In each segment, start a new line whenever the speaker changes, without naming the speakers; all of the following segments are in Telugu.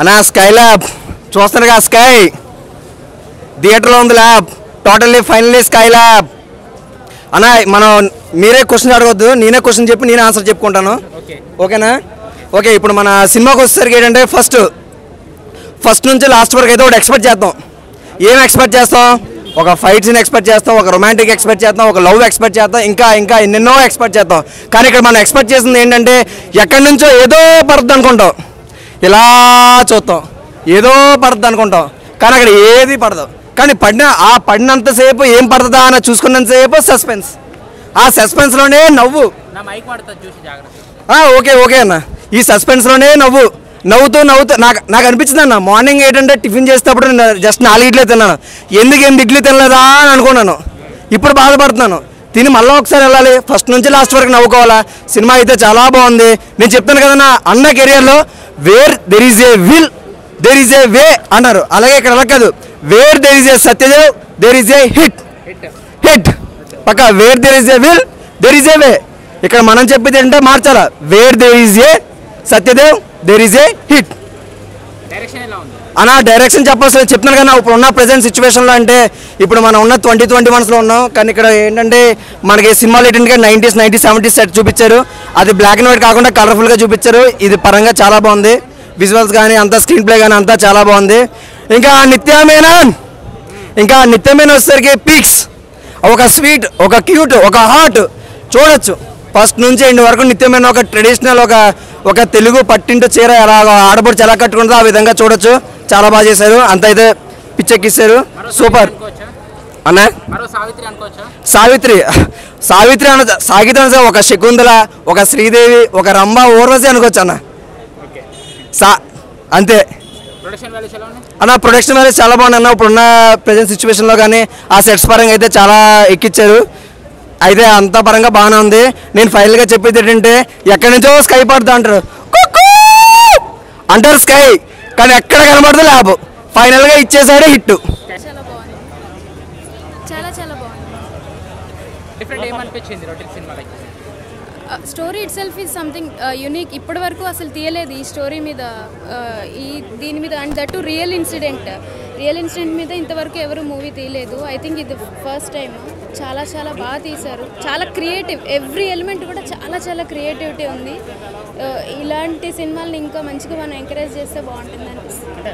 అన్నా స్కై ల్యాబ్ చూస్తున్నారుగా స్కై థియేటర్లో ఉంది lab totally finally Skylab అన్నా మనం మీరే క్వశ్చన్ అడగొద్దు నేనే క్వశ్చన్ చెప్పి నేనే ఆన్సర్ చెప్పుకుంటాను
ఓకే
ఓకేనా ఓకే ఇప్పుడు మన సినిమాకి వచ్చేసరికి ఏంటంటే ఫస్ట్ ఫస్ట్ నుంచి లాస్ట్ వరకు అయితే ఒకటి ఎక్స్పెక్ట్ చేద్దాం ఏం ఎక్స్పెక్ట్ చేస్తాం ఒక ఫైట్ సీన్ ఎక్స్పెక్ట్ చేస్తాం ఒక రొమాంటిక్ ఎక్స్పెక్ట్ చేస్తాం ఒక లవ్ ఎక్స్పెక్ట్ చేస్తాం ఇంకా ఇంకా ఎన్నెన్నో ఎక్స్పెక్ట్ చేస్తాం కానీ ఇక్కడ మనం ఎక్స్పెక్ట్ చేసింది ఏంటంటే ఎక్కడి నుంచో ఏదో పడుతుంది అనుకుంటాం ఇలా చూస్తాం ఏదో పడుతుంది అనుకుంటాం కానీ అక్కడ ఏది పడదు కానీ పడిన ఆ పడినంతసేపు ఏం పడుతుందా అని చూసుకున్నంతసేపు సస్పెన్స్ ఆ సస్పెన్స్లోనే నవ్వు
నా మైక్ వాడుతుంది చూసి జాగ్రత్త
ఆ, ఓకే ఓకే అన్న ఈ సస్పెన్స్లోనే నవ్వు నవ్వుతూ నవ్వుతూ నాకు నాకు అనిపించింది అన్న మార్నింగ్ ఏంటంటే టిఫిన్ చేసేటప్పుడు నేను జస్ట్ నాలుగు ఇడ్లీ తిన్నాను ఎందుకు ఎనిమిది ఇడ్లీ తినలేదా అని అనుకున్నాను ఇప్పుడు బాధపడుతున్నాను తిని మళ్ళీ ఒకసారి వెళ్ళాలి ఫస్ట్ నుంచి లాస్ట్ వరకు నవ్వుకోవాలా సినిమా అయితే చాలా బాగుంది నేను చెప్తాను కదన్నా అన్న కెరియర్లో where there is a will there is a way అన్నారు అలాగే ఇక్కడ అలా కాదు where there is a Satyadev there is a hit
hit
hit పక్క where there is a will there is a way ఇక్కడ మనం చెప్పేది ఏంటంటే మార్చాలా where there is a Satyadev there is a hit
direction ఎలా ఉంది
అన్న డైరెక్షన్ చెప్పాల్సిన చెప్తున్నాను కదా ఇప్పుడు ఉన్న ప్రజెంట్ సిచ్యువేషన్లో అంటే ఇప్పుడు మనం ఉన్న ట్వంటీ ట్వంటీ వన్స్లో ఉన్నాం కానీ ఇక్కడ ఏంటంటే మనకి సినిమాలు ఏంటంటే నైంటీస్ నైంటీ సెవెంటీస్ సెట్ చూపించారు అది బ్లాక్ అండ్ వైట్ కాకుండా కలర్ఫుల్గా చూపించారు ఇది పరంగా చాలా బాగుంది విజువల్స్ కానీ అంతా స్క్రీన్ ప్లే కానీ అంతా చాలా బాగుంది ఇంకా నిత్యమేనన్ ఇంకా నిత్యమైన వచ్చేసరికి పిక్స్ ఒక స్వీట్ ఒక క్యూట్ ఒక హాట్ చూడొచ్చు ఫస్ట్ నుంచి ఎండ్ వరకు నిత్యమైన ఒక ట్రెడిషనల్ ఒక ఒక తెలుగు పట్టింటు చీర ఎలా ఆడపడుచు ఎలా కట్టుకుంటుందో ఆ విధంగా చూడొచ్చు చాలా బాగా చేశారు అంత అయితే పిచ్చెక్కిస్తారు
మరో
సూపర్
అనుకోవచ్చా
అన్న
మరో సావిత్రి అనుకోవచ్చా
సావిత్రి సావిత్రి అన్న సాగిత్రి అన్న ఒక శకుంతల ఒక శ్రీదేవి ఒక రంభ ఊర్వశి అనుకోవచ్చు అన్న
ఓకే
సా అంతే
ప్రొడక్షన్ వాల్యూస్ ఎలా ఉన్నాయి
అన్న ప్రొడక్షన్ అనేది చాలా బాగుంది అన్న ఇప్పుడున్న ప్రజెంట్ సిచ్యువేషన్లో కానీ ఆ సెట్స్ పరంగా అయితే చాలా ఎక్కిచ్చారు అయితే అంత పరంగా బాగానే ఉంది నేను ఫైనల్గా చెప్పేది ఏంటంటే ఎక్కడి నుంచో స్కై పడుతుంది అంటారు కుక్కూ! అంటారు స్కై కానీ ఎక్కడ కనబడదు ల్యాబ్ ఫైనల్గా ఇచ్చేసాడే హిట్
చాలా బాగుంది చాలా చాలా బాగుంది
డిఫరెంట్ ఏమనిపించింది రొటీన్ సినిమా like
story itself is something unique ఇప్పటి వరకు అసలు తీయలేదు ఈ స్టోరీ మీద uh, ఈ దీని మీద and that real incident real incident మీద ఇంతవరకు ఎవరు మూవీ తీయలేదు ఐ థింక్ ఇది ఫస్ట్ టైం చాలా చాలా బాగా తీశారు చాలా క్రియేటివ్ ఎవ్రీ ఎలిమెంట్ కూడా చాలా చాలా క్రియేటివిటీ ఉంది Uh, ఇలాంటి సినిమాల్ని ఇంకా మంచిగా మనం ఎంకరేజ్ చేస్తే బాగుంటుంది అనిపిస్తుంది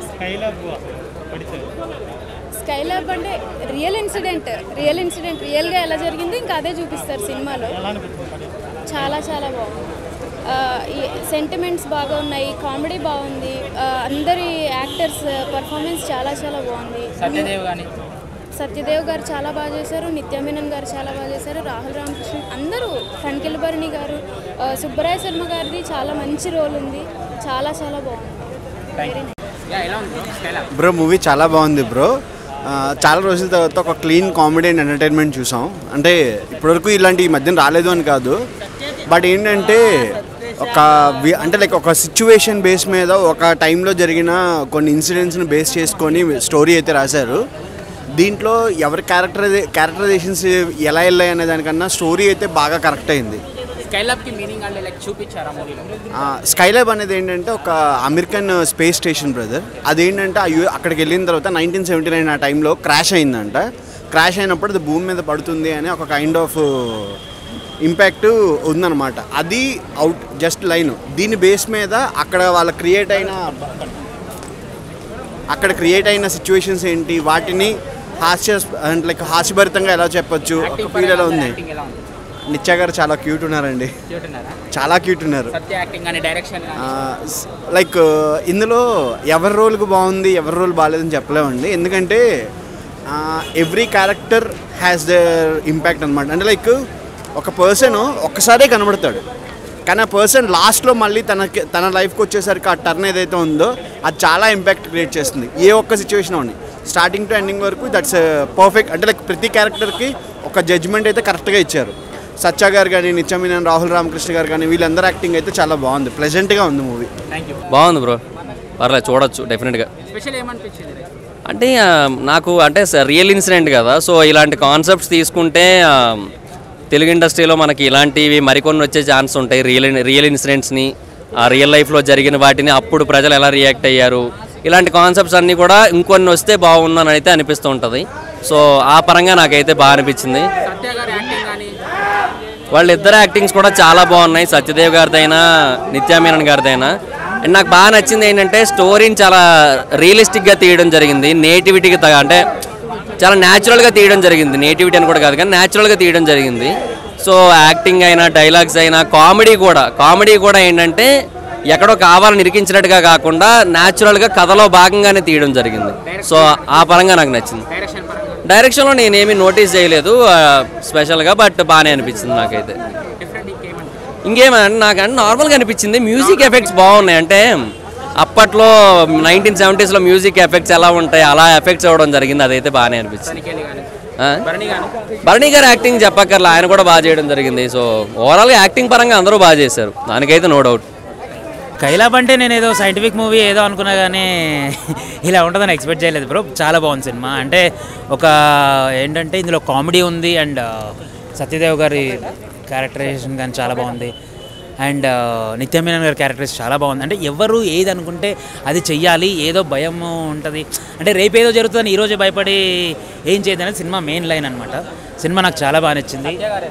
స్కైలాబ్ అంటే రియల్ ఇన్సిడెంట్ రియల్ ఇన్సిడెంట్ రియల్గా ఎలా జరిగిందో ఇంకా అదే చూపిస్తారు సినిమాలో చాలా చాలా బాగుంది సెంటిమెంట్స్ బాగా ఉన్నాయి కామెడీ బాగుంది ఆ, అందరి యాక్టర్స్ పర్ఫార్మెన్స్ చాలా చాలా బాగుంది
సత్యదేవ్ కానీ
సత్యదేవ్ గారు చాలా బాగా చేశారు నిత్యామేనన్ గారు చాలా బాగా చేశారు రాహుల్ రామకృష్ణ అందరూ ఫణకిల్ భరణి గారు ఆ, సుబ్బరాయ శర్మ గారిది చాలా మంచి రోల్ ఉంది చాలా చాలా బాగుంది వెరీ నైస్
యా ఎలా ఉంది స్కైలా
బ్రో మూవీ చాలా బాగుంది బ్రో ఆ, చాలా రోజుల తర్వాత ఒక క్లీన్ కామెడీ అండ్ ఎంటర్టైన్మెంట్ చూసాం అంటే ఇప్పటివరకు ఇలాంటి ఈ మధ్యన రాలేదు అని కాదు బట్ ఏంటంటే ఒక వి- అంటే లైక్ ఒక సిచ్యువేషన్ బేస్ మీద ఒక టైంలో జరిగిన కొన్ని ఇన్సిడెంట్స్ని బేస్ చేసుకొని స్టోరీ అయితే రాశారు దీంట్లో ఎవరి క్యారెక్టర్ క్యారెక్టరైజేషన్స్ ఎలా వెళ్ళాయి అనే దానికన్నా స్టోరీ అయితే బాగా కరెక్ట్ అయింది
స్కైలాబ్కి మీనింగ్ అంటే లైక్ చూపించారా మూవీలో
స్కైలాబ్ అనేది ఏంటంటే ఒక అమెరికన్ స్పేస్ స్టేషన్ బ్రదర్ అదేంటంటే ఆ యు- అక్కడికి వెళ్ళిన తర్వాత నైన్టీన్ సెవెంటీ నైన్ ఆ టైంలో క్రాష్ అయిందంట క్రాష్ అయినప్పుడు అది భూమి మీద పడుతుంది అని ఒక కైండ్ ఆఫ్ ఇంపాక్ట్ ఉందన్నమాట అది అవుట్ జస్ట్ లైన్ దీని బేస్ మీద అక్కడ వాళ్ళ క్రియేట్ అయిన అక్కడ క్రియేట్ అయిన సిచ్యువేషన్స్ ఏంటి వాటిని హాస్య అంటే లైక్ హాస్యభరితంగా ఎలా చెప్పొచ్చు ఒక
యాక్టింగ్
ఫీల్ ఎలా ఉంది
యాక్టింగ్ ఎలా ఉంది
నిత్య గారు చాలా క్యూట్ ఉన్నారండి
క్యూట్ ఉన్నారా
చాలా క్యూట్ ఉన్నారు
సత్య యాక్టింగ్ కానీ డైరెక్షన్ కానీ
లైక్ ఇందులో ఎవరి రోల్కి బాగుంది ఎవరి రోల్ బాగాలేదని చెప్పలేమండి ఎందుకంటే every character has their impact అనమాట అంటే లైక్ ఒక పర్సన్ ఒక్కసారే కనబడతాడు కానీ ఆ పర్సన్ లాస్ట్లో మళ్ళీ తనకి తన లైఫ్కి వచ్చేసరికి ఆ టర్న్ ఏదైతే ఉందో అది చాలా ఇంపాక్ట్ క్రియేట్ చేస్తుంది ఏ ఒక్క సిచ్యువేషన్ అవని స్టార్టింగ్ టు ఎండింగ్ వరకు దట్స్ పర్ఫెక్ట్ అంటే లైక్ ప్రతి క్యారెక్టర్కి ఒక జడ్జ్మెంట్ అయితే కరెక్ట్గా ఇచ్చారు సత్య గారు కానీ నిత్యమీనన్ రాహుల్ రామకృష్ణ గారు కానీ వీళ్ళందరూ యాక్టింగ్ అయితే చాలా బాగుంది ప్లెజెంట్గా ఉంది మూవీ
థ్యాంక్ యూ
బాగుంది బ్రో పర్లేదు చూడొచ్చు డెఫినెట్గా
స్పెషల్ ఏమనిపించింది
అంటే ఆ, నాకు అంటే రియల్ ఇన్సిడెంట్ కదా సో ఇలాంటి కాన్సెప్ట్స్ తీసుకుంటే ఆ, తెలుగు ఇండస్ట్రీలో మనకి ఇలాంటివి మరికొన్ని వచ్చే ఛాన్స్ ఉంటాయి రియల్ రియల్ ఇన్సిడెంట్స్ని ఆ రియల్ లైఫ్లో జరిగిన వాటిని అప్పుడు ప్రజలు ఎలా రియాక్ట్ అయ్యారు ఇలాంటి కాన్సెప్ట్స్ అన్నీ కూడా ఇంకొన్ని వస్తే బాగుందని అయితే అనిపిస్తూ ఉంటుంది సో ఆ పరంగా నాకైతే బాగా అనిపించింది
సత్య గారి యాక్టింగ్ కానీ
వాళ్ళిద్దరు యాక్టింగ్స్ కూడా చాలా బాగున్నాయి సత్యదేవ్ గారిదైనా నిత్యా మీనన్ గారిదైనా అండ్ నాకు బాగా నచ్చింది ఏంటంటే స్టోరీని చాలా రియలిస్టిక్గా తీయడం జరిగింది నేటివిటీకి తగ అంటే చాలా న్యాచురల్గా తీయడం జరిగింది నేటివిటీ అని కూడా కాదు కానీ న్యాచురల్గా తీయడం జరిగింది సో యాక్టింగ్ అయినా డైలాగ్స్ అయినా కామెడీ కూడా కామెడీ కూడా ఏంటంటే ఎక్కడో కావాలని ఇరికించినట్టుగా కాకుండా న్యాచురల్గా కథలో భాగంగానే తీయడం జరిగింది సో ఆ పరంగా నాకు నచ్చింది
డైరెక్షన్ పరంగా
డైరెక్షన్లో నేనేమీ నోటీస్ చేయలేదు ఆ, స్పెషల్గా బట్ బాగానే అనిపించింది నాకైతే
డిఫరెంట్ ఇంకేమంటే
ఇంకేమంటే నాకంటే నార్మల్గా అనిపించింది మ్యూజిక్ ఎఫెక్ట్స్ బాగున్నాయి అంటే అప్పట్లో నైన్టీన్ సెవెంటీస్లో మ్యూజిక్ ఎఫెక్ట్స్ ఎలా ఉంటాయి అలా ఎఫెక్ట్స్ అవ్వడం జరిగింది అదైతే బాగానే అనిపించింది
తనిఖీలు కానీ
ఆ?
భరణి కానీ
భరణి గారు యాక్టింగ్ చెప్పక్కర్లా ఆయన కూడా బాగా చేయడం జరిగింది సో ఓవరాల్గా యాక్టింగ్ పరంగా అందరూ బాగా చేశారు దానికైతే నో డౌట్
కైలాబ్ అంటే నేను ఏదో సైంటిఫిక్ మూవీ ఏదో అనుకున్నా కానీ ఇలా ఉంటుందని ఎక్స్పెక్ట్ చేయలేదు బ్రో చాలా బాగుంది సినిమా అంటే ఒక ఏంటంటే ఇందులో కామెడీ ఉంది అండ్ సత్యదేవ్ గారి క్యారెక్టరైజేషన్ కానీ చాలా బాగుంది అండ్ నిత్యమేనన్ గారి క్యారెక్టరైజేషన్ చాలా బాగుంది అంటే ఎవరు ఏది అనుకుంటే అది చెయ్యాలి ఏదో భయం ఉంటుంది అంటే రేపు ఏదో జరుగుతుందని ఈరోజే భయపడి ఏం చేయదనేది సినిమా మెయిన్ లైన్ అనమాట సినిమా నాకు చాలా బాగా నచ్చింది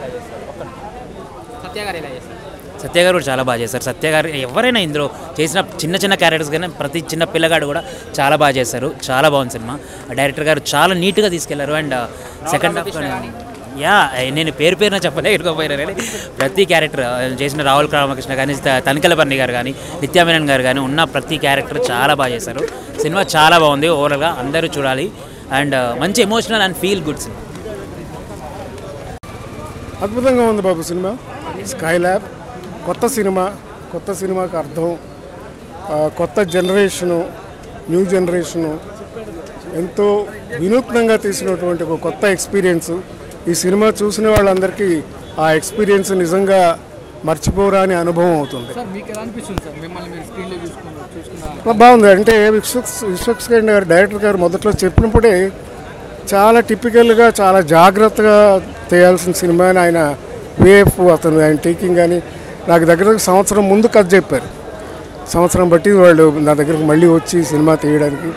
సత్య గారు ఎలా చేస్తారు
సత్య గారు కూడా చాలా బాగా చేశారు సత్య గారు ఎవరైనా ఇందులో చేసిన చిన్న చిన్న క్యారెక్టర్స్ కానీ ప్రతి చిన్న పిల్లగాడు కూడా చాలా బాగా చేశారు చాలా బాగుంది సినిమా డైరెక్టర్ గారు చాలా నీట్గా తీసుకెళ్లారు అండ్ సెకండ్ హాఫ్ యా నేను పేరు పేరున చెప్పలేకపోయినా కానీ ప్రతి క్యారెక్టర్ చేసిన రాహుల్ రామకృష్ణ కానీ త- తనికెలపర్ణి గారు కానీ నిత్యామేనన్ గారు కానీ ఉన్న ప్రతి క్యారెక్టర్ చాలా బాగా చేశారు సినిమా చాలా బాగుంది ఓవరాల్గా అందరూ చూడాలి అండ్ మంచి ఎమోషనల్ అండ్ ఫీల్ గుడ్ సినిమా
అద్భుతంగా ఉంది బాబు సినిమా స్కై ల్యాబ్ కొత్త సినిమా కొత్త సినిమాకి అర్థం ఆ, కొత్త జనరేషను న్యూ జనరేషను ఎంతో వినూత్నంగా తీసినటువంటి ఒక కొత్త ఎక్స్పీరియన్స్ ఈ సినిమా చూసిన వాళ్ళందరికీ ఆ ఎక్స్పీరియన్స్ నిజంగా మర్చిపోరాని అనుభవం అవుతుంది
సార్ మీకు ఎలా అనిపిస్తుంది సార్ మిమ్మల్ని మీరు స్క్రీన్లో చూసుకున్నారు చూసుకున్న
బాగుంది అంటే విశ్వక్స్ విశ్వక్స్ గారి గారు డైరెక్టర్ గారు మొదట్లో చెప్పినప్పుడే చాలా టిపికల్గా చాలా జాగ్రత్తగా తీయాల్సిన సినిమా అని ఆయన వేఫ్ అతను ఆయన టేకింగ్ కానీ నాకు దగ్గర సంవత్సరం ముందు కథ చెప్పారు సంవత్సరం బట్టి వాళ్ళు నా దగ్గరకు మళ్ళీ వచ్చి సినిమా తీయడానికి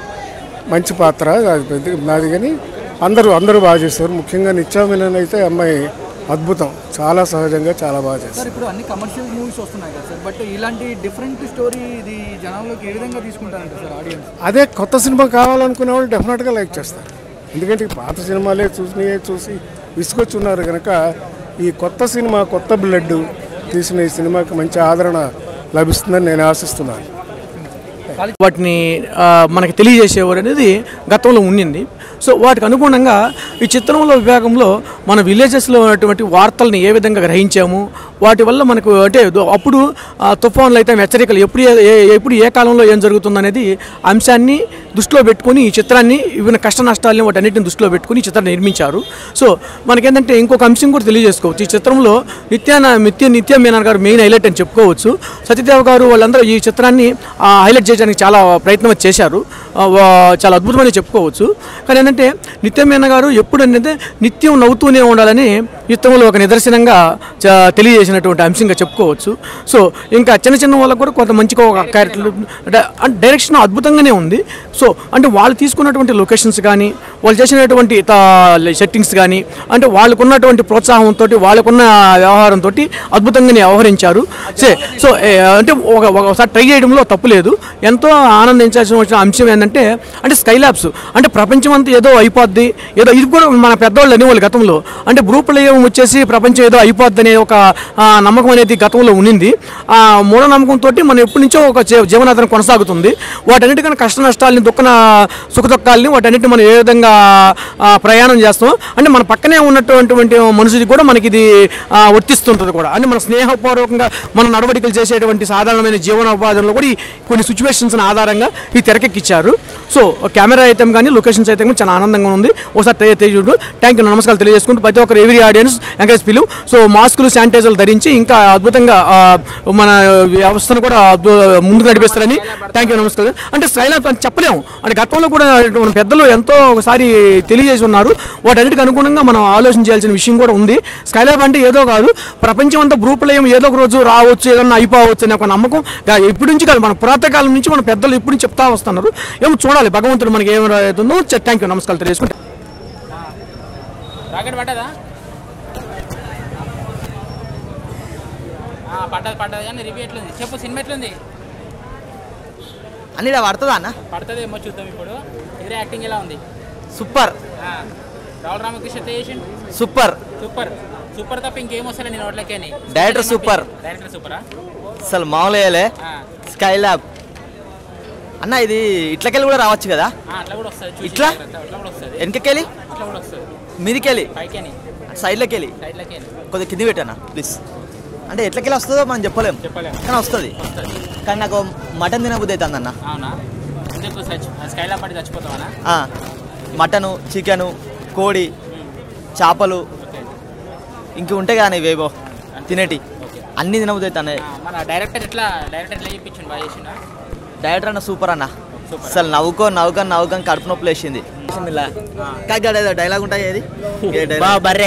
మంచి పాత్ర అది పెద్ద నాది కానీ అందరూ అందరూ బాగా చేశారు ముఖ్యంగా నిత్యామినన్ అయితే అమ్మాయి అద్భుతం చాలా సహజంగా చాలా బాగా చేశారు
సార్ ఇప్పుడు అన్ని కమర్షియల్ మూవీస్ వస్తున్నాయి కదా సార్ బట్ ఇలాంటి డిఫరెంట్ స్టోరీ ఇది జనాల్లోకి ఏ విధంగా తీసుకుంటారంట సార్ ఆడియన్స్
అదే కొత్త సినిమా కావాలనుకునే వాళ్ళు డెఫినెట్గా లైక్ చేస్తారు ఎందుకంటే ఈ పాత సినిమాలే చూసినయే చూసి విసుకొచ్చున్నారు కనుక ఈ కొత్త సినిమా కొత్త బ్లడ్ తీసిన ఈ సినిమాకి మంచి ఆదరణ లభిస్తుందని నేను ఆశిస్తున్నాను
వాటిని ఆ, మనకి తెలియజేసేవారు అనేది గతంలో ఉండింది సో వాటికి అనుగుణంగా ఈ చిత్రంలో విభాగంలో మన విలేజెస్లో ఉన్నటువంటి వార్తల్ని ఏ విధంగా గ్రహించాము వాటి వల్ల మనకు అంటే దో- అప్పుడు ఆ, తుఫాన్లు అయితే హెచ్చరికలు ఎప్పుడు ఏ- ఏ- ఎప్పుడు ఏ కాలంలో ఏం జరుగుతుందనేది అంశాన్ని దృష్టిలో పెట్టుకొని ఈ చిత్రాన్ని ఇవిన కష్ట నష్టాలని వాటన్నిటిని దృష్టిలో పెట్టుకుని ఈ చిత్రాన్ని నిర్మించారు సో మనకేంటంటే ఇంకొక అంశం కూడా తెలియజేసుకోవచ్చు ఈ చిత్రంలో నిత్యాన నిత్య నిత్య మీనన్ గారు మెయిన్ హైలైట్ అని చెప్పుకోవచ్చు సత్యదేవ్ గారు వాళ్ళందరూ ఈ చిత్రాన్ని ఆ, హైలైట్ చేయడానికి చాలా ప్రయత్నం చేశారు ఆ, వా- చాలా అద్భుతమని చెప్పుకోవచ్చు కానీ ఏంటంటే నిత్య మీన గారు ఎప్పుడు అనేది నిత్యం నవ్వుతూనే ఉండాలని చిత్రంలో ఒక నిదర్శనంగా చ- తెలియజేసినటువంటి అంశంగా చెప్పుకోవచ్చు సో ఇంకా చిన్న చిన్న వాళ్ళకు కూడా కొంత మంచిగా ఒక క్యారెక్టర్ డైరెక్షన్ అద్భుతంగానే ఉంది సో అంటే వాళ్ళు తీసుకున్నటువంటి లొకేషన్స్ కానీ వాళ్ళు చేసినటువంటి సెట్టింగ్స్ కానీ అంటే వాళ్ళకున్నటువంటి ప్రోత్సాహంతో వాళ్ళకున్న వ్యవహారంతో అద్భుతంగానే వ్యవహరించారు సే సో ఏ, అంటే ఒక ఒకసారి ట్రై చేయడంలో తప్పు లేదు ఎంతో ఆనందించాల్సిన వచ్చిన అంశం ఏంటంటే అంటే స్కైలాబ్స్ అంటే ప్రపంచం అంతా ఏదో అయిపోద్ది ఏదో ఇది కూడా మన పెద్దవాళ్ళు అనేవాళ్ళు గతంలో అంటే భూప్రలయం వచ్చేసి ప్రపంచం ఏదో అయిపోద్ది అనే ఒక ఆ, నమ్మకం అనేది గతంలో ఉన్నింది ఆ మూఢనమ్మకంతో మనం ఎప్పటి నుంచో ఒక జీ- జీవనాధారం కొనసాగుతుంది వాటన్నిటికన్నా కష్ట నష్టాలని దుఃఖన సుఖ దుఃఖాలని వాటన్నిటిని మనం ఏ విధంగా ఆ, ప్రయాణం చేస్తాం అంటే మన పక్కనే ఉన్నటువంటి మనుషులకి కూడా మనకి ఇది ఆ, వర్తిస్తుంటుంది కూడా అంటే మన స్నేహపూర్వకంగా మన నడవడికలు చేసేటువంటి సాధారణమైన జీవనోపాధుల్లో కూడా ఈ కొన్ని సిచ్యువేషన్స్ ఆధారంగా ఈ తెరకెక్కిచ్చారు సో కెమెరా అయితే కానీ లొకేషన్స్ అయితే కానీ చాలా ఆనందంగా ఉంది ఒకసారి ట్రై అయితే చూడు థ్యాంక్ యూ నమస్కారాలు తెలియజేసుకుంటూ ప్రతి ఒక్కరు every audience encourage film so మాస్కులు శానిటైజర్లు ధరించి ఇంకా అద్భుతంగా ఆ, మన వ్యవస్థను కూడా అద్భు- ముందుకు నడిపిస్తారని థ్యాంక్ యూ నమస్కారం అంటే స్టైల్ అని చెప్పలేము చెప్పలేము అంటే గతంలో కూడా మన పెద్దలు ఎంతో ఒకసారి తెలియజేసి ఉన్నారు వాటన్నిటికి అనుగుణంగా మనం ఆలోచన చేయాల్సిన విషయం కూడా ఉంది స్కైలాబ్ అంటే ఏదో కాదు ప్రపంచం అంతా భూప్రలయం ఏదో ఒక రోజు రావచ్చు ఏదన్నా అయిపోవచ్చు అనే ఒక నమ్మకం గా- ఎప్పటి నుంచి కాదు మన పురాతకాలం నుంచి మన పెద్దలు ఎప్పుడు నుంచి చెప్తా వస్తున్నారు ఏమో చూడాలి భగవంతుడు మనకి ఏం అవుతుందో థ్యాంక్ యూ నమస్కారం తెలియజేసుకుంటే
రాకెట్ పడ్డదా ఆ, పడ్డది పడ్డది కానీ రివ్యూ ఎట్లుంది చెప్పు సినిమా ఎట్లుంది
అన్ని ఇలా పడుతుందా అన్న
పడుతుంది ఏమో చూద్దాం ఇప్పుడు హీరో యాక్టింగ్ ఎలా ఉంది
సూపర్
ఆ, రాహుల్ రామకృష్ణ చేసిండు
సూపర్
సూపర్ సూపర్ తప్ప ఇంకేం వస్తలే నేను నోట్లకేని
Director super.
డైరెక్టర్ సూపరా
అసలు మామూలుగా స్కై ల్యాబ్ అన్న ఇది ఇట్లకెళ్ళి కూడా రావచ్చు కదా
అట్లా కూడా వస్తుంది చూసి
ఇట్లా?
జాగ్రత్త, అట్లా కూడా వస్తుంది
వెనకకెళ్ళి
ఇట్లా కూడా వస్తుంది
మీదికెళ్ళి
పైకేని
సైడ్లోకి వెళ్ళి
సైడ్లకేని
కొద్దిగా కింది పెట్టానా ప్లీజ్ అంటే ఎట్లకెళ్ళి వస్తుందో మనం చెప్పలేం
చెప్పలేం.
కానీ వస్తుంది కానీ నాకు మటన్ తినబుద్ధి అవుతుంది అన్న
అవునా ఎందుకు సచ్ స్కైలా పడి చచ్చిపోతావనా
ఆ, మటను చికెను కోడి చేపలు ఇంక ఉంటాయి కానీ ఇవేవో తినేటి అన్ని తినబుద్ధి అవుతాయి
మన డైరెక్టర్ ఎట్లా డైరెక్టర్ ఎట్లా చెప్పించండి బాగా చేసిండా
డైరెక్టర్ అన్న సూపర్ అన్న అసలు నవ్వుకో నవ్వుకొని నవ్వుకొని కడుపు నొప్పి లేచింది డైలాగ్ ఉంటాయి ఏది
బర్రే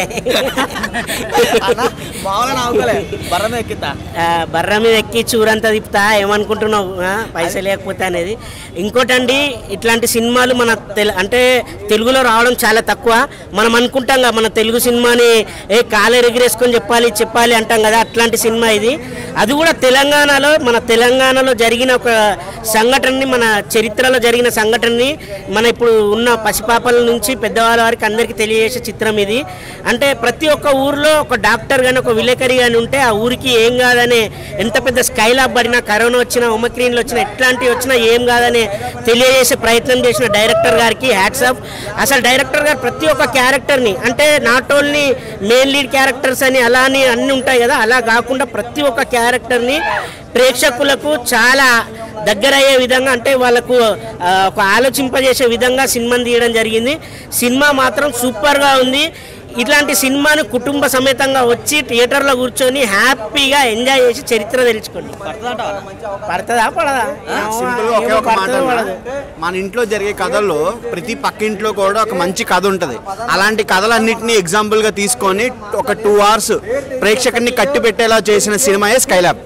మామూలుగా నవ్వుకోలే బర్రమే ఎక్కితా
ఆ, బర్ర మీద ఎక్కి చూరంతా తిప్పుతా ఏమనుకుంటున్నావు ఆ, పైసలు లేకపోతే అనేది ఇంకోటండి ఇట్లాంటి సినిమాలు మన తెలు అంటే తెలుగులో రావడం చాలా తక్కువ మనం అనుకుంటాం కదా మన తెలుగు సినిమాని ఏ కాలేరు ఎగిరేసుకొని చెప్పాలి చెప్పాలి అంటాం కదా అట్లాంటి సినిమా ఇది అది కూడా తెలంగాణలో మన తెలంగాణలో జరిగిన ఒక సంఘటనని మన చరిత్రలో జరిగిన సంఘటనని మన ఇప్పుడు ఉన్న పసిపాపల నుంచి పెద్దవాళ్ళ వారికి అందరికీ తెలియజేసే చిత్రం ఇది అంటే ప్రతి ఒక్క ఊర్లో ఒక డాక్టర్ కానీ ఒక విలేకరి కానీ ఉంటే ఆ ఊరికి ఏం కాదనే ఎంత పెద్ద స్కైలాబ్ పడినా కరోనా వచ్చినా ఉమక్రీన్లు వచ్చినా ఎట్లాంటివి వచ్చినా ఏం కాదనే తెలియజేసే ప్రయత్నం చేసిన డైరెక్టర్ గారికి హ్యాట్సాప్ అసలు డైరెక్టర్ గారు ప్రతి ఒక్క క్యారెక్టర్ని అంటే not only main lead characters అని అలా అని అన్నీ ఉంటాయి కదా అలా కాకుండా ప్రతి ఒక్క క్యారెక్టర్ని ప్రేక్షకులకు చాలా దగ్గరయ్యే విధంగా అంటే వాళ్ళకు ఆ, ఒక ఆలోచింపజేసే విధంగా సినిమాని తీయడం జరిగింది సినిమా మాత్రం సూపర్గా ఉంది ఇట్లాంటి సినిమాను కుటుంబ సమేతంగా వచ్చి థియేటర్లో కూర్చొని హ్యాపీగా ఎంజాయ్ చేసి చరిత్ర తెలుసుకోండి పడుతుందా పడదా
సింపుల్ గా ఒకే
ఏమో
ఒక మాట
పడుతుందో
అన్నా.
పడదు.
మన ఇంట్లో జరిగే కథల్లో ప్రతి పక్కింట్లో కూడా ఒక మంచి కథ ఉంటుంది అలాంటి కథలన్నింటినీ ఎగ్జాంపుల్ గా తీసుకొని ఒక టూ అవర్స్ ప్రేక్షకుడిని కట్టి పెట్టేలా చేసిన సినిమాయే స్కైలాబ్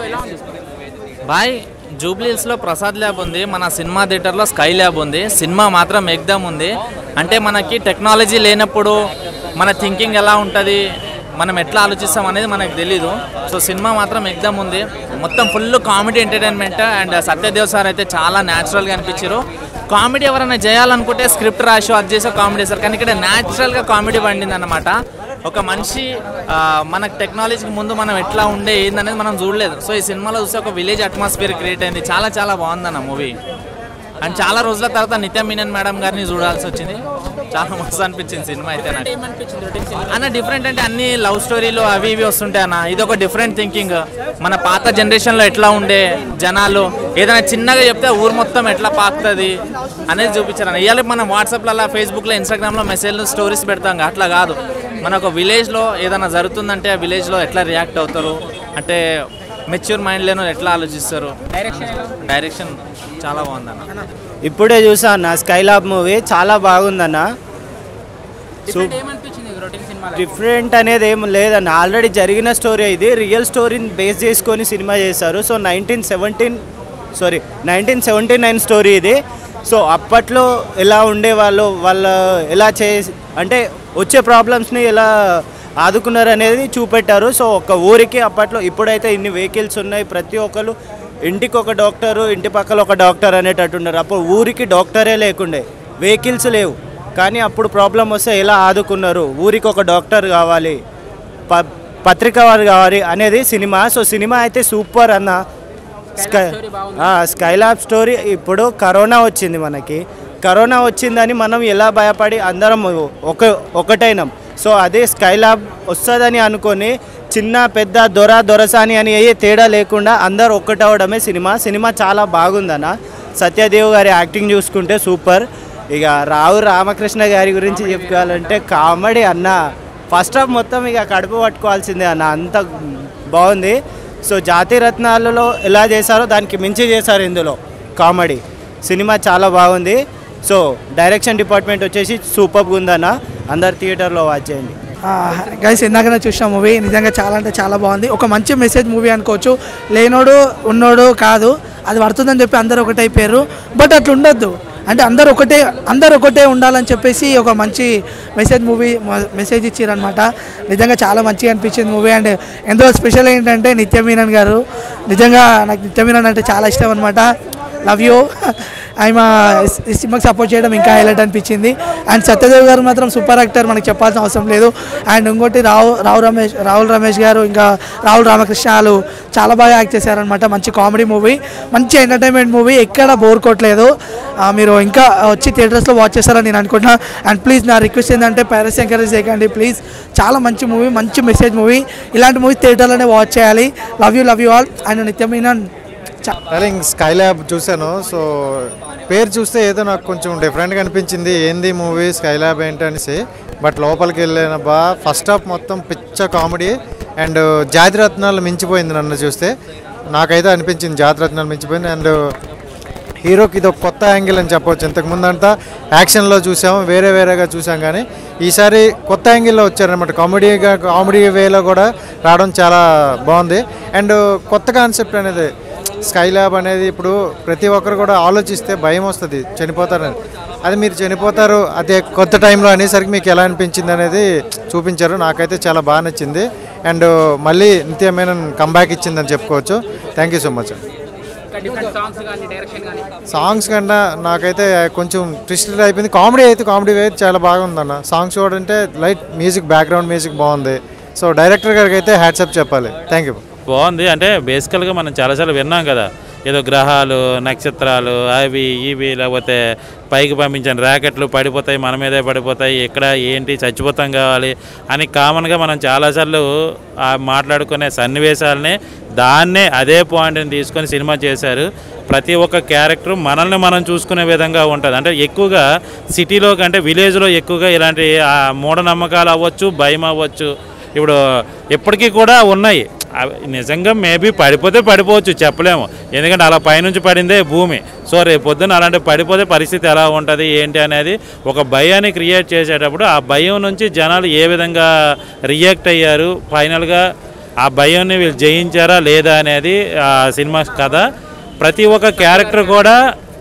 బాయ్ జూబ్లీహిల్స్లో ప్రసాద్ ల్యాబ్ ఉంది మన సినిమా థియేటర్లో స్కై ల్యాబ్ ఉంది సినిమా మాత్రం ఎగ్దమ్ ఉంది అంటే మనకి టెక్నాలజీ లేనప్పుడు మన థింకింగ్ ఎలా ఉంటుంది మనం ఎట్లా ఆలోచిస్తాం అనేది మనకు తెలీదు సో సినిమా మాత్రం ఎగ్దమ్ ఉంది మొత్తం full comedy entertainment and Satyadev sir అయితే చాలా న్యాచురల్గా అనిపించారు కామెడీ ఎవరైనా చేయాలనుకుంటే స్క్రిప్ట్ రాసి అది చేసే కామెడీ సార్ కానీ ఇక్కడ న్యాచురల్గా కామెడీ పండింది అనమాట ఒక మనిషి ఆ, మనకు టెక్నాలజీకి ముందు మనం ఎట్లా ఉండే ఏందనేది మనం చూడలేదు సో ఈ సినిమాలో చూస్తే ఒక విలేజ్ అట్మాస్ఫియర్ క్రియేట్ అయింది చాలా చాలా బాగుందన్న మూవీ అండ్ చాలా రోజుల తర్వాత నిత్య మీనన్ మేడం గారిని చూడాల్సి వచ్చింది చాలా మస్తు అనిపించింది సినిమా అయితే నాకు అన్న డిఫరెంట్ అంటే అన్ని లవ్ స్టోరీలు అవి ఇవి వస్తుంటాయి అన్న ఇది ఒక డిఫరెంట్ థింకింగ్ మన పాత జనరేషన్లో ఎట్లా ఉండే జనాలు ఏదైనా చిన్నగా చెప్తే ఊరు మొత్తం ఎట్లా పాకుతుంది అనేది చూపించారు అన్న ఇవాళ మనం వాట్సాప్లలో ఫేస్బుక్లో ఇన్స్టాగ్రామ్లో మెసేజ్లు స్టోరీస్ పెడతాం కదా, అట్లా కాదు మన ఒక విలేజ్లో ఏదైనా జరుగుతుందంటే ఆ విలేజ్లో ఎట్లా రియాక్ట్ అవుతారు అంటే మెచ్యూర్ మైండ్ లేను ఎట్లా ఆలోచిస్తారు డైరెక్షన్ చాలా బాగుందన్న
ఇప్పుడే చూసా అన్న స్కైలాబ్ మూవీ చాలా బాగుందన్న సో
ఏమనిపించింది రొటీన్ సినిమా
డిఫరెంట్ అనేది ఏం లేదన్న ఆల్రెడీ జరిగిన స్టోరీ ఇది రియల్ స్టోరీని బేస్ చేసుకొని సినిమా చేశారు so nineteen seventeen sorry nineteen seventy nine story ఇది సో అప్పట్లో ఎలా ఉండేవాళ్ళు వాళ్ళ ఎలా చే అంటే వచ్చే ప్రాబ్లమ్స్ని ఎలా ఆదుకున్నారు అనేది చూపెట్టారు సో ఒక ఊరికి అప్పట్లో ఇప్పుడైతే ఇన్ని వెహికల్స్ ఉన్నాయి ప్రతి ఒక్కరు ఇంటికి ఒక డాక్టరు ఇంటి పక్కల ఒక డాక్టర్ అనేటట్టున్నారు అప్పుడు ఊరికి డాక్టరే లేకుండే వెహికల్స్ లేవు కానీ అప్పుడు ప్రాబ్లం వస్తే ఎలా ఆదుకున్నారు ఊరికి ఒక డాక్టర్ కావాలి ప పత్రిక వారు కావాలి అనేది సినిమా సో సినిమా అయితే సూపర్ అన్న స్కై స్కైలాబ్ స్టోరీ ఇప్పుడు కరోనా వచ్చింది మనకి కరోనా వచ్చిందని మనం ఎలా భయపడి అందరం ఒక ఒకటైనాం సో అదే స్కైలాబ్ వస్తుందని అనుకొని చిన్న పెద్ద దొర దొరసాని అని ఏ తేడా లేకుండా అందరు ఒక్కటవడమే సినిమా సినిమా చాలా బాగుందన్న సత్యదేవ్ గారి యాక్టింగ్ చూసుకుంటే సూపర్ ఇక రావు రామకృష్ణ గారి గురించి చెప్పుకోవాలంటే కామెడీ అన్న ఫస్ట్ హాఫ్ మొత్తం ఇక కడుపు పట్టుకోవాల్సిందే అన్న అంత బాగుంది సో జాతి రత్నాలలో ఎలా చేశారో దానికి మించి చేశారు ఇందులో కామెడీ సినిమా చాలా బాగుంది సో డైరెక్షన్ డిపార్ట్మెంట్ వచ్చేసి సూపర్గా ఉందన్న అందరు థియేటర్లో వాచ్ చేయండి
గైస్ ఇందాకనే చూసిన మూవీ నిజంగా చాలా అంటే చాలా బాగుంది ఒక మంచి మెసేజ్ మూవీ అనుకోవచ్చు లేనోడు ఉన్నోడు కాదు అది పడుతుందని చెప్పి అందరూ ఒకటే అయిపోయారు బట్ అట్లా ఉండొద్దు అంటే అందరు ఒకటే అందరు ఒకటే ఉండాలని చెప్పేసి ఒక మంచి మెసేజ్ మూవీ మెసేజ్ ఇచ్చారనమాట నిజంగా చాలా మంచిగా అనిపించింది మూవీ అండ్ ఎందులో స్పెషల్ ఏంటంటే నిత్య మీనన్ గారు నిజంగా నాకు నిత్య మీనన్ అంటే చాలా ఇష్టం అనమాట లవ్ యూ ఆయన ఈ సినిమాకి సపోర్ట్ చేయడం ఇంకా హైలైట్ అనిపించింది అండ్ సత్యదేవ్ గారు మాత్రం సూపర్ యాక్టర్ మనకి చెప్పాల్సిన అవసరం లేదు అండ్ ఇంకోటి రావు రావు రమేష్ రాహుల్ రమేష్ గారు ఇంకా రాహుల్ రామకృష్ణ వాళ్ళు చాలా బాగా యాక్ట్ చేశారనమాట మంచి కామెడీ మూవీ మంచి ఎంటర్టైన్మెంట్ మూవీ ఎక్కడ బోర్ కొట్టలేదు ఆ, మీరు ఇంకా వచ్చి థియేటర్స్లో వాచ్ చేస్తారని నేను అనుకుంటున్నా అండ్ ప్లీజ్ నా రిక్వెస్ట్ ఏంటంటే పైరసీ ఎంకరేజ్ చేయకండి ప్లీజ్ చాలా మంచి మూవీ మంచి మెసేజ్ మూవీ ఇలాంటి మూవీ థియేటర్లోనే వాచ్ చేయాలి love you love you all and నిత్యమైన
డార్లింగ్ స్కై ల్యాబ్ చూశాను సో పేరు చూస్తే ఏదో నాకు కొంచెం డిఫరెంట్గా అనిపించింది ఏంది మూవీ స్కై ల్యాబ్ ఏంటి అనేసి బట్ లోపలికి వెళ్ళిన బా ఫస్ట్ హాఫ్ మొత్తం పిచ్చ కామెడీ అండ్ జాతిరత్నాలు మించిపోయింది నన్ను చూస్తే నాకైతే అనిపించింది జాతిరత్నాలు మించిపోయింది అండ్ హీరోకి ఇది ఒక కొత్త యాంగిల్ అని చెప్పవచ్చు ఇంతకుముందు అంతా యాక్షన్లో చూసాం వేరే వేరేగా చూసాం కానీ ఈసారి కొత్త యాంగిల్లో వచ్చారనమాట కామెడీగా కామెడీ వేలో కూడా రావడం చాలా బాగుంది అండ్ కొత్త కాన్సెప్ట్ అనేది స్కై ల్యాబ్ అనేది ఇప్పుడు ప్రతి ఒక్కరు కూడా ఆలోచిస్తే భయం వస్తుంది చనిపోతారని అది మీరు చనిపోతారు అదే కొత్త టైంలో అనేసరికి మీకు ఎలా అనిపించింది అనేది చూపించారు నాకైతే చాలా బాగా నచ్చింది అండ్ మళ్ళీ నిత్యమైన కంబ్యాక్ ఇచ్చిందని చెప్పుకోవచ్చు థ్యాంక్ యూ సో మచ్
ఇంకా డిఫరెంట్ సాంగ్స్ కానీ డైరెక్షన్ కానీ
సాంగ్స్ కన్నా నాకైతే కొంచెం ట్విస్టెడ్ అయిపోయింది కామెడీ అయితే కామెడీ అయితే చాలా బాగుందన్న సాంగ్స్ చూడంటే లైట్ మ్యూజిక్ బ్యాక్గ్రౌండ్ మ్యూజిక్ బాగుంది సో డైరెక్టర్ గారికి అయితే హ్యాట్సప్ చెప్పాలి థ్యాంక్ యూ
బాగుంది అంటే బేసికల్గా మనం చాలాసార్లు విన్నాం కదా ఏదో గ్రహాలు నక్షత్రాలు అవి ఇవి లేకపోతే పైకి పంపించిన ర్యాకెట్లు పడిపోతాయి మన మీదే పడిపోతాయి ఎక్కడ ఏంటి చచ్చిపోతాం కావాలి అని కామన్గా మనం చాలాసార్లు ఆ మాట్లాడుకునే సన్నివేశాలని దాన్నే అదే పాయింట్ని తీసుకొని సినిమా చేశారు ప్రతి ఒక్క క్యారెక్టర్ మనల్ని మనం చూసుకునే విధంగా ఉంటుంది అంటే ఎక్కువగా సిటీలో కంటే విలేజ్లో ఎక్కువగా ఇలాంటి ఆ మూఢనమ్మకాలు అవ్వచ్చు భయం అవ్వచ్చు ఇప్పుడు ఎప్పటికీ కూడా ఉన్నాయి అవి నిజంగా మేబీ పడిపోతే పడిపోవచ్చు చెప్పలేము ఎందుకంటే అలా పైనుంచి పడిందే భూమి సో రేపు పొద్దున్న అలాంటి పడిపోతే పరిస్థితి ఎలా ఉంటుంది ఏంటి అనేది ఒక భయాన్ని క్రియేట్ చేసేటప్పుడు ఆ భయం నుంచి జనాలు ఏ విధంగా రియాక్ట్ అయ్యారు ఫైనల్గా ఆ భయాన్ని వీళ్ళు జయించారా లేదా అనేది ఆ సినిమా కథ ప్రతి ఒక్క క్యారెక్టర్ కూడా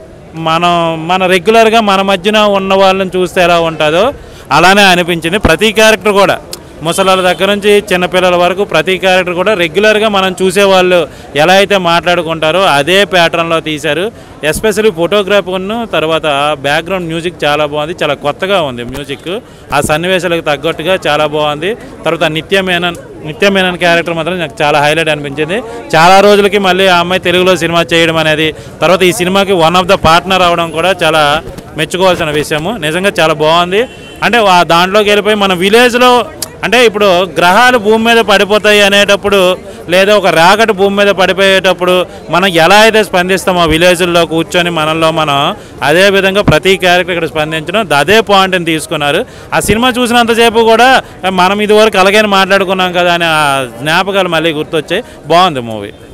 మనం మన రెగ్యులర్గా మన మధ్యన ఉన్న వాళ్ళని చూస్తే ఎలా ఉంటుందో అలానే అనిపించింది ప్రతి క్యారెక్టర్ కూడా ముసలాల దగ్గర నుంచి చిన్నపిల్లల వరకు ప్రతి క్యారెక్టర్ కూడా రెగ్యులర్గా మనం చూసేవాళ్ళు ఎలా అయితే మాట్లాడుకుంటారో అదే ప్యాటర్న్లో తీశారు ఎస్పెషల్లీ ఫోటోగ్రాఫర్ను తర్వాత బ్యాక్గ్రౌండ్ మ్యూజిక్ చాలా బాగుంది చాలా కొత్తగా ఉంది మ్యూజిక్ ఆ సన్నివేశాలకు తగ్గట్టుగా చాలా బాగుంది తర్వాత నిత్య మేనన్ నిత్య మేనన్ క్యారెక్టర్ మాత్రం నాకు చాలా హైలైట్ అనిపించింది చాలా రోజులకి మళ్ళీ ఆ అమ్మాయి తెలుగులో సినిమా చేయడం అనేది తర్వాత ఈ సినిమాకి వన్ ఆఫ్ ద పార్ట్నర్ అవడం కూడా చాలా మెచ్చుకోవాల్సిన విషయము నిజంగా చాలా బాగుంది అంటే ఆ దాంట్లోకి వెళ్ళిపోయి మన విలేజ్లో అంటే ఇప్పుడు గ్రహాలు భూమి మీద పడిపోతాయి అనేటప్పుడు లేదా ఒక రాకెట్ భూమి మీద పడిపోయేటప్పుడు మనం ఎలా అయితే స్పందిస్తామో విలేజ్లో కూర్చొని మనలో మనం అదే విధంగా ప్రతి క్యారెక్టర్ ఇక్కడ స్పందించడం అదే పాయింట్ని తీసుకున్నారు ఆ సినిమా చూసినంతసేపు కూడా మనం ఇదివరకు అలాగైనా మాట్లాడుకున్నాం కదా అనే ఆ జ్ఞాపకాలు మళ్ళీ గుర్తొచ్చాయి బాగుంది మూవీ